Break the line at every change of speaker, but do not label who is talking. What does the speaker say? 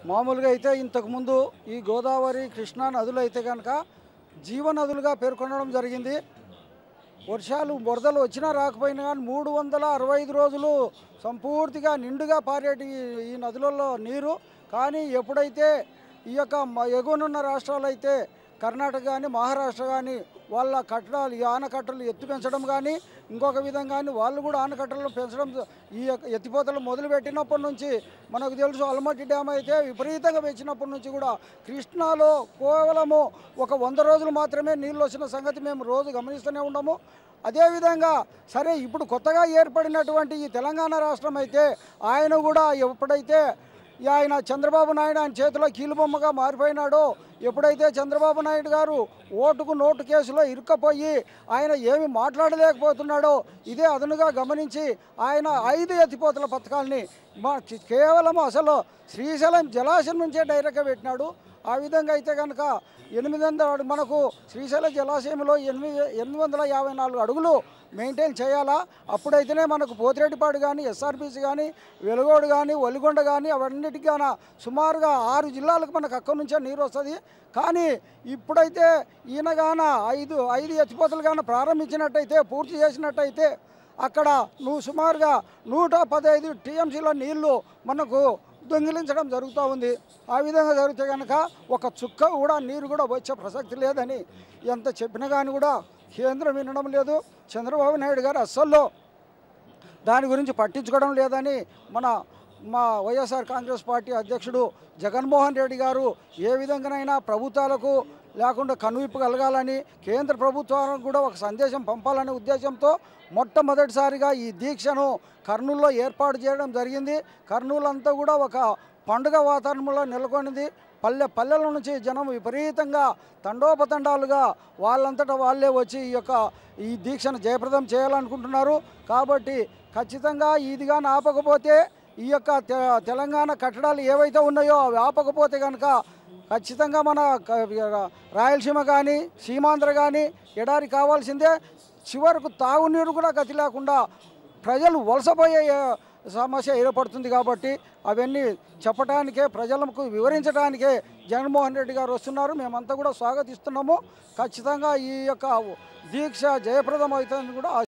మామూలుగా అయితే ఇంతకుముందు ఈ గోదావరి కృష్ణా నదులు అయితే కనుక జీవనదులుగా పేర్కొనడం జరిగింది వర్షాలు వరదలు వచ్చినా రాకపోయినా కానీ మూడు వందల అరవై ఐదు రోజులు సంపూర్తిగా నిండుగా పారేటి ఈ- ఈ నదులలో నీరు కానీ ఎప్పుడైతే ఈ యొక్క మ- ఎగువనున్న రాష్ట్రాలు అయితే కర్ణాటక కానీ మహారాష్ట్ర కానీ వాళ్ళ కట్టడాలు ఈ ఆనకట్టలు ఎత్తు పెంచడం కానీ ఇంకొక విధంగా కానీ వాళ్ళు కూడా ఆనకట్టలు పెంచడం ఈ యొక్క ఎత్తిపోతలు మొదలుపెట్టినప్పటి నుంచి మనకు తెలుసు అల్మట్టి డ్యామ్ అయితే విపరీతంగా పెంచినప్పటి నుంచి కూడా కృష్ణాలో కేవలము ఒక వంద రోజులు మాత్రమే నీళ్ళు వచ్చిన సంగతి మేము రోజు గమనిస్తూనే ఉన్నాము అదేవిధంగా సరే ఇప్పుడు కొత్తగా ఏర్పడినటువంటి ఈ తెలంగాణ రాష్ట్రం అయితే ఆయన కూడా ఎప్పుడైతే ఈ ఆయన చంద్రబాబు నాయుడు ఆయన చేతిలో కీలుబొమ్మగా మారిపోయినాడో ఎప్పుడైతే చంద్రబాబు నాయుడు గారు ఓటుకు నోటు కేసులో ఇరుక్కపోయి ఆయన ఏమి మాట్లాడలేకపోతున్నాడో ఇదే అదనుగా గమనించి ఆయన ఐదు ఎత్తిపోతల పథకాల్ని మా కేవలం అసలు శ్రీశైలం జలాశయం నుంచే డైరెక్ట్గా పెట్టినాడు ఆ విధంగా అయితే కనుక ఎనిమిది వందల మనకు శ్రీశైల జలాశయంలో ఎనిమిది ఎనిమిది వందల యాభై నాలుగు అడుగులు మెయింటైన్ చేయాలా అప్పుడైతేనే మనకు పోతిరెడ్డిపాడు కానీ ఎస్ఆర్బీసీ కానీ వెలుగోడు కానీ ఒలిగొండ కానీ అవన్నిటికీ గాన సుమారుగా ఆరు జిల్లాలకు మనకు అక్కడి నుంచే నీరు వస్తుంది కానీ ఇప్పుడైతే ఈయన గాన ఐదు ఐదు ఎత్తిపోతలు గాన ప్రారంభించినట్టయితే పూర్తి చేసినట్టయితే అక్కడ నువ్వు సుమారుగా నూట పదహైదు టీఎంసీల నీళ్లు మనకు దొంగిలించడం జరుగుతూ ఉంది ఆ విధంగా జరిగితే కనుక ఒక చుక్క కూడా నీరు కూడా వచ్చే ప్రసక్తి లేదని ఎంత చెప్పినా కానీ కూడా కేంద్రం వినడం లేదు చంద్రబాబు నాయుడు గారు అస్సలు దాని గురించి పట్టించుకోవడం లేదని మన మా వైఎస్ఆర్ కాంగ్రెస్ పార్టీ అధ్యక్షుడు జగన్మోహన్ రెడ్డి గారు ఏ విధంగానైనా ప్రభుత్వాలకు లేకుండా కనువిప్పు కలగాలని కేంద్ర ప్రభుత్వానికి కూడా ఒక సందేశం పంపాలనే ఉద్దేశంతో మొట్టమొదటిసారిగా ఈ దీక్షను కర్నూలులో ఏర్పాటు చేయడం జరిగింది కర్నూలు అంతా కూడా ఒక పండుగ వాతావరణంలో నెలకొనింది పల్లె పల్లెల నుంచి జనం విపరీతంగా తండోపతండాలుగా వాళ్ళంతటా వాళ్ళే వచ్చి ఈ యొక్క ఈ దీక్షను జయప్రదం చేయాలనుకుంటున్నారు కాబట్టి ఖచ్చితంగా ఇదిగా ఆపకపోతే ఈ యొక్క తె- తెలంగాణ కట్టడాలు ఏవైతే ఉన్నాయో అవి ఆపకపోతే కనుక ఖచ్చితంగా మన క- రాయలసీమ కానీ సీమాంధ్ర కానీ ఎడారి కావాల్సిందే చివరకు తాగునీరు కూడా గతి లేకుండా ప్రజలు వలసపోయే సమస్య ఏర్పడుతుంది కాబట్టి అవన్నీ చెప్పడానికే ప్రజలకు వివరించడానికే జగన్మోహన్ రెడ్డి గారు వస్తున్నారు మేమంతా కూడా స్వాగతిస్తున్నాము ఖచ్చితంగా ఈ యొక్క దీక్ష జయప్రదం అవుతుందని కూడా